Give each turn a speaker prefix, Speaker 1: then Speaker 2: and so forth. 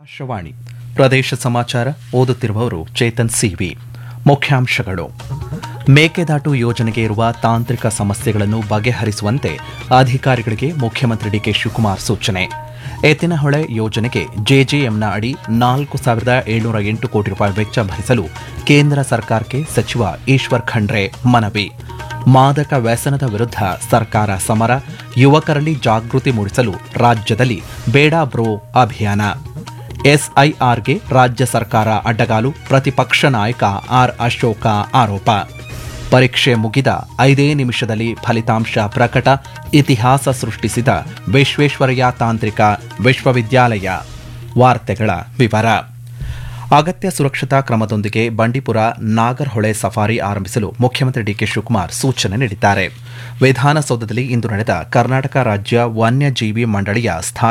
Speaker 1: ಆಕಾಶವಾಣಿ ಪ್ರದೇಶ ಸಮಾಚಾರ ಓದುತ್ತಿರುವವರು ಚೇತನ್ ಸಿವಿ ಮುಖ್ಯಾಂಶಗಳು ಮೇಕೆದಾಟು ಯೋಜನೆಗೆ ಇರುವ ತಾಂತ್ರಿಕ ಸಮಸ್ಯೆಗಳನ್ನು ಬಗೆಹರಿಸುವಂತೆ ಅಧಿಕಾರಿಗಳಿಗೆ ಮುಖ್ಯಮಂತ್ರಿ ಡಿಕೆ ಶಿವಕುಮಾರ್ ಸೂಚನೆ ಎತ್ತಿನಹೊಳೆ ಯೋಜನೆಗೆ ಜೆಜೆಎಂನ ಅಡಿ ನಾಲ್ಕು ಸಾವಿರದ ಏಳ್ನೂರ ಎಂಟು ಕೋಟಿ ರೂಪಾಯಿ ವೆಚ್ಚ ಭರಿಸಲು ಕೇಂದ್ರ ಸರ್ಕಾರಕ್ಕೆ ಸಚಿವ ಈಶ್ವರ್ ಖಂಡ್ರೆ ಮನವಿ ಮಾದಕ ವ್ಯಸನದ ವಿರುದ್ಧ ಸರ್ಕಾರ ಸಮರ ಯುವಕರಲ್ಲಿ ಜಾಗೃತಿ ಮೂಡಿಸಲು ರಾಜ್ಯದಲ್ಲಿ ಬೇಡ ಬ್ರೋ ಅಭಿಯಾನ ಎಸ್ಐಆರ್ಗೆ ರಾಜ್ಯ ಸರ್ಕಾರ ಅಡ್ಡಗಾಲು ಪ್ರತಿಪಕ್ಷ ನಾಯಕ ಆರ್ ಅಶೋಕ ಆರೋಪ ಪರೀಕ್ಷೆ ಮುಗಿದ ಐದೇ ನಿಮಿಷದಲ್ಲಿ ಫಲಿತಾಂಶ ಪ್ರಕಟ ಇತಿಹಾಸ ಸೃಷ್ಟಿಸಿದ ವಿಶ್ವೇಶ್ವರಯ್ಯ ತಾಂತ್ರಿಕ ವಿಶ್ವವಿದ್ಯಾಲಯ ವಾರ್ತೆಗಳ ವಿವರ ಅಗತ್ಯ ಸುರಕ್ಷತಾ ಕ್ರಮದೊಂದಿಗೆ ಬಂಡೀಪುರ ನಾಗರ್ಹೊಳೆ ಸಫಾರಿ ಆರಂಭಿಸಲು ಮುಖ್ಯಮಂತ್ರಿ ಡಿಕೆ ಶಿವಕುಮಾರ್ ಸೂಚನೆ ನೀಡಿದ್ದಾರೆ ವಿಧಾನಸೌಧದಲ್ಲಿ ಇಂದು ನಡೆದ ಕರ್ನಾಟಕ ರಾಜ್ಯ ವನ್ಯಜೀವಿ ಮಂಡಳಿಯ ಸ್ಥಾಯಿ